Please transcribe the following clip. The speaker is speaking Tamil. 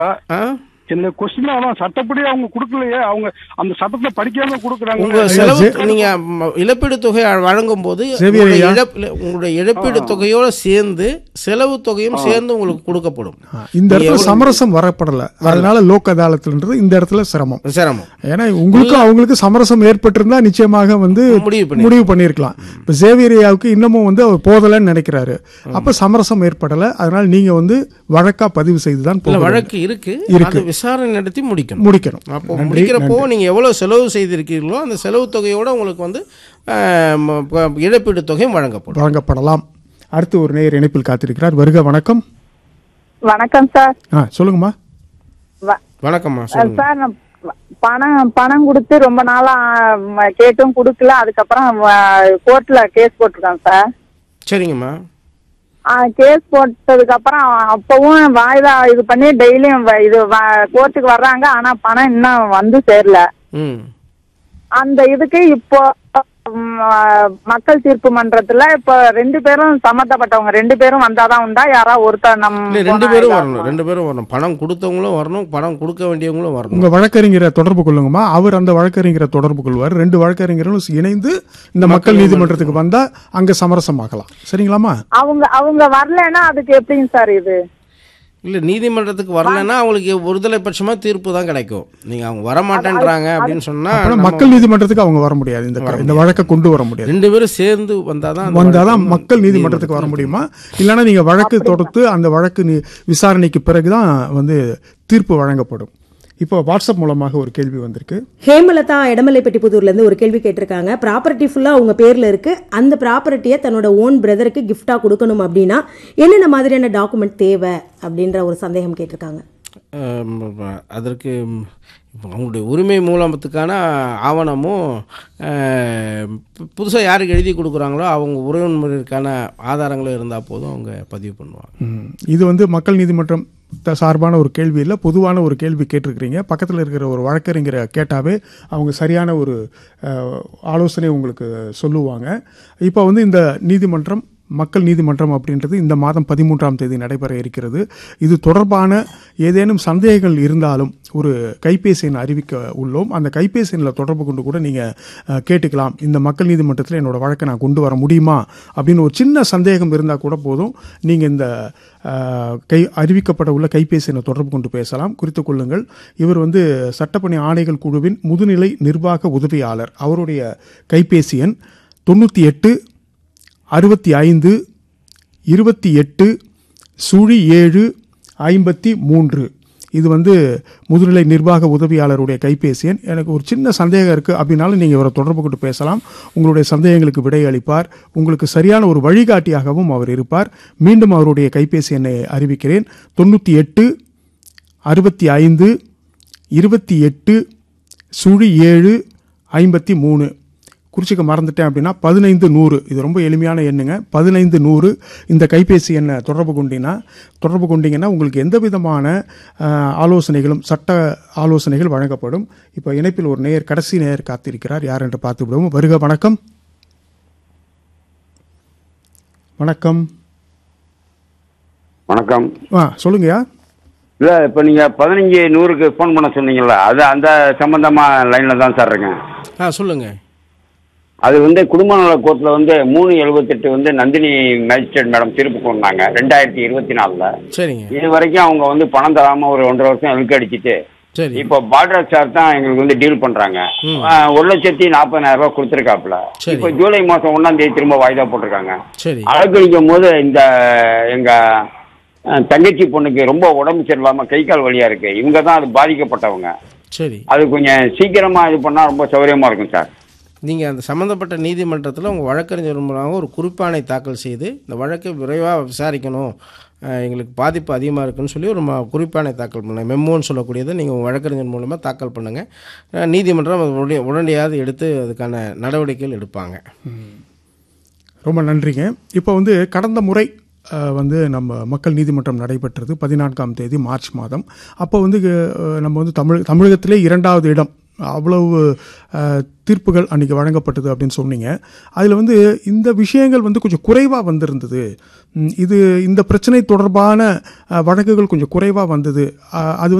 ஆ இந்த கொஸ்டின் அதான் சட்டப்படி அவங்க கொடுக்கலையே அவங்க அந்த சட்டத்தை படிக்காம உங்க கொடுக்குறாங்க செலவு நீங்க ம- இழப்பீடு தொகை வழங்கும் போது சேவியர் உங்களுடைய ஐயா. இழப்பு- இல்ல, உங்களுடைய இழப்பீடு தொகையோட சேர்ந்து செலவு தொகையும் சேர்ந்து உங்களுக்கு கொடுக்கப்படும் ஆ, இந்த இடத்துல சமரசம் வரப்படல அதனால லோக் அதாலத்துன்றது இந்த இடத்துல சிரமம் சிரமம் ஏன்னா உங்களுக்கும் அவங்களுக்கும் சமரசம் ஏற்பட்டிருந்தா நிச்சயமாக வந்து முடிவு பண்ணி முடிவு பண்ணியிருக்கலாம் இப்ப சேவியரியாவுக்கு இன்னமும் வந்து அவர் போதலைன்னு நினைக்கிறாரு அப்ப சமரசம் ஏற்படல அதனால நீங்க வந்து வழக்கா பதிவு செய்துதான் இல்ல போக வழக்கு இருக்கு அது விசாரணை நடத்தி முடிக்கணும் முடிக்கணும் அப்போ முடிக்கிறப்போ நீங்க எவ்வளவு செலவு செய்திருக்கீங்களோ அந்த செலவு தொகையோட உங்களுக்கு வந்து ஆ, ம- ப- இழப்பீடு தொகையும் வழங்கப்படும் வழங்கப்படலாம் அடுத்து ஒரு நேயர் இணைப்பில் காத்திருக்கிறார் வருக வணக்கம் வணக்கம் சார் ஆ சொல்லுங்கம்மா வ- வணக்கம்மா சொல்லுங்க சார் நான் ப- பணம் பணம் கொடுத்து ரொம்ப நாளா ம, கேட்டும் கொடுக்கல அதுக்கப்புறம் கோர்ட்ல கேஸ் போட்டிருக்கேன் சார் சரிங்கம்மா கேஸ் போட்டதுக்கு அப்புறம் அப்பவும் வாய்தா இது பண்ணி டெய்லியும் வ- இது கோர்ட்டுக்கு வர்றாங்க ஆனா பணம் இன்னும் வந்து சேரல ம் அந்த இதுக்கு இப்போ ம், ஆ, மக்கள் தீர்ப்பு மன்றத்துல இப்ப ரெண்டு பேரும் சம்மந்தப்பட்டவங்க ரெண்டு பேரும் வந்தாதான் உண்டா யாரா ஒருத்தர் நம் இல்ல ரெண்டு போனா பேரும் இதா வரணும் ரெண்டு பேரும் வரணும் பணம் கொடுத்தவங்களும் வரணும் பணம் கொடுக்க வேண்டியவங்களும் வரணும் உங்க வழக்கறிஞரை தொடர்பு கொள்ளுங்கம்மா அவர் அந்த வழக்கறிஞரை தொடர்பு கொள்வார் ரெண்டு வழக்கறிஞர்களும் இணைந்து இந்த மக்கள் நீதிமன்றத்துக்கு வந்தா அங்க சமரசமாகலாம் சரிங்களாமா அவங்க அவங்க வரலைன்னா அதுக்கு எப்படிங்க சார் இது இல்ல நீதிமன்றத்துக்கு வரலன்னா அவங்களுக்கு ஒருதலை பட்சமா தீர்ப்பு தான் கிடைக்கும் நீங்க அவங்க வரமாட்டேன்றாங்க அப்படின்னு சொன்னா ஆனா நம்ம மக்கள் நீதிமன்றத்துக்கு அவங்க வர முடியாது இந்த இந்த வழக்கை கொண்டு வர முடியாது ரெண்டு பேரும் சேர்ந்து வந்தாதான் அந்த வந்தாதான் வழக்கு மக்கள் நீதிமன்றத்துக்கு வர முடியுமா இல்லைன்னா நீங்க வழக்கு தொடுத்து அந்த வழக்கு நீ- விசாரணைக்கு பிறகுதான் வந்து தீர்ப்பு வழங்கப்படும் இப்போ வாட்ஸ்அப் மூலமாக ஒரு கேள்வி வந்திருக்கு ஹேமலதா இடமலைப்பட்டிபுதூர்லேருந்து ஒரு கேள்வி கேட்டிருக்காங்க ப்ராப்பர்ட்டி ஃபுல்லாக அவங்க பேரில் இருக்கு அந்த ப்ராப்பர்ட்டியை தன்னோட ஓன் பிரதருக்கு கிஃப்டாக கொடுக்கணும் அப்படின்னா என்னென்ன மாதிரியான டாக்குமெண்ட் தேவை அப்படின்ற ஒரு சந்தேகம் கேட்டிருக்காங்க ஆம், அதற்கு ம், இப்ப அவங்களுடைய உரிமை மூலத்துக்கான ஆவணமும் புதுசாக யாருக்கு எழுதி கொடுக்குறாங்களோ அவங்க உறவினருக்கான ஆதாரங்களும் இருந்தால் போதும் அவங்க பதிவு பண்ணுவாங்க ம். இது வந்து மக்கள் நீதிமன்றம் த- சார்பான ஒரு கேள்வி இல்லை பொதுவான ஒரு கேள்வி கேட்டிருக்கிறீங்க பக்கத்தில் இருக்கிற ஒரு வழக்கறிஞரை கேட்டாவே அவங்க சரியான ஒரு அஹ், ஆலோசனை உங்களுக்கு சொல்லுவாங்க இப்போ வந்து இந்த நீதிமன்றம் மக்கள் நீதிமன்றம் அப்படின்றது இந்த மாதம் பதிமூன்றாம் தேதி நடைபெற இருக்கிறது இது தொடர்பான ஏதேனும் சந்தேகங்கள் இருந்தாலும் ஒரு கைபேசி எண் அறிவிக்க உள்ளோம் அந்த கைபேசி எண்ணில் தொடர்பு கொண்டு கூட நீங்கள் கேட்டுக்கலாம் இந்த மக்கள் நீதிமன்றத்தில் என்னோட வழக்கை நான் கொண்டு வர முடியுமா அப்படின்னு ஒரு சின்ன சந்தேகம் இருந்தால் கூட போதும் நீங்கள் இந்த அஹ், கை அறிவிக்கப்பட உள்ள கைபேசி எண்ணை தொடர்பு கொண்டு பேசலாம் குறித்துக் கொள்ளுங்கள் இவர் வந்து சட்டப்பணி ஆணைகள் குழுவின் முதுநிலை நிர்வாக உதவியாளர் அவருடைய கைபேசி எண் தொண்ணூற்றி எட்டு அறுபத்தி ஐந்து இருபத்தி எட்டு சுழி ஏழு ஐம்பத்தி மூன்று இது வந்து முதுநிலை நிர்வாக உதவியாளருடைய கைபேசி எண் எனக்கு ஒரு சின்ன சந்தேகம் இருக்குது அப்படின்னாலும் நீங்கள் இவரை தொடர்பு கொண்டு பேசலாம் உங்களுடைய சந்தேகங்களுக்கு விடை அளிப்பார் உங்களுக்கு சரியான ஒரு வழிகாட்டியாகவும் அவர் இருப்பார் மீண்டும் அவருடைய கைபேசி எண்ணை அறிவிக்கிறேன் தொண்ணூற்றி எட்டு அறுபத்தி ஐந்து இருபத்தி எட்டு சுழி ஏழு ஐம்பத்தி மூணு குறிச்சிக்க மறந்துட்டேன் அப்படின்னா பதினைந்து நூறு இது ரொம்ப எளிமையான எண்ணுங்க பதினைந்து நூறு இந்த கைபேசி எண்ணை தொடர்பு கொண்டீங்கன்னா தொடர்பு கொண்டீங்கன்னா உங்களுக்கு எந்த விதமான அஹ், ஆலோசனைகளும் சட்ட ஆலோசனைகள் வழங்கப்படும் இப்போ இணைப்பில் ஒரு நேயர் கடைசி நேயர் காத்திருக்கிறார் யார் என்று பார்த்து விடுவோம் வருக வணக்கம் வணக்கம் வணக்கம் ஆ சொல்லுங்கய்யா இல்ல இப்ப நீங்க பதினஞ்சு நூறுக்கு ஃபோன் பண்ண சொன்னீங்கல்ல அது அந்த சம்பந்தமா லைன்ல தான் சார் இருக்கேன் ஆ சொல்லுங்கள் அது வந்து குடும்ப நல கோர்ட்ல வந்து மூணு எழுபத்தெட்டு வந்து நந்தினி மேஜிஸ்ட்ரேட் மேடம் தீர்ப்பு கொண்டாங்க ரெண்டாயிரத்தி இருபத்தி நாலுல சரிங்க இது வரைக்கும் அவங்க வந்து பணம் தராம ஒரு ஒன்றரை வருஷம் இழுக்க அடிச்சிட்டு சரி இப்போ பார்டர் சார் தான் எங்களுக்கு வந்து டீல் பண்றாங்க ஆ, ஒரு லட்சத்தி நாற்பதாயிரம் ரூபாய் கொடுத்துருக்காப்புல சரி. இப்போ ஜூலை மாசம் ஒன்னாம் தேதி திரும்ப வாய்தா போட்டிருக்காங்க சரி அழகழிக்கும் போது இந்த எங்க அஹ், தங்கச்சி பொண்ணுக்கு ரொம்ப உடம்பு சரியில்லாம கை கால் வலியா இருக்கு இவங்க தான் அது பாதிக்கப்பட்டவங்க சரி அது கொஞ்சம் சீக்கிரமா இது பண்ணா ரொம்ப சௌகரியமா இருக்கும் சார் நீங்கள் அந்த சம்மந்தப்பட்ட நீதிமன்றத்தில் உங்கள் வழக்கறிஞர் மூலமாக ஒரு குறிப்பாணை தாக்கல் செய்து இந்த வழக்கை விரைவாக விசாரிக்கணும் அஹ், எங்களுக்கு பாதிப்பு அதிகமாக இருக்குன்னு சொல்லி ஒரு ம- குறிப்பாணை தாக்கல் பண்ணுங்க மெம்மோன்னு சொல்லக்கூடியதை நீங்கள் உங்கள் வழக்கறிஞர் மூலமாக தாக்கல் பண்ணுங்கள் நீதிமன்றம் அது உடனே உடனடியாக எடுத்து அதுக்கான நடவடிக்கைகள் எடுப்பாங்க ரொம்ப நன்றிங்க இப்போ வந்து கடந்த முறை அஹ், வந்து நம்ம மக்கள் நீதிமன்றம் நடைபெற்றது பதினான்காம் தேதி மார்ச் மாதம் அப்போ வந்து அஹ், நம்ம வந்து தமிழ் தமிழகத்திலே இரண்டாவது இடம் அவ்வளவு அஹ், தீர்ப்புகள் அன்றைக்கி வழங்கப்பட்டது அப்படின்னு சொன்னீங்க அதில் வந்து இந்த விஷயங்கள் வந்து கொஞ்சம் குறைவாக வந்திருந்தது ம், இது இந்த பிரச்சனை தொடர்பான அஹ், வழக்குகள் கொஞ்சம் குறைவாக வந்தது அஹ், அது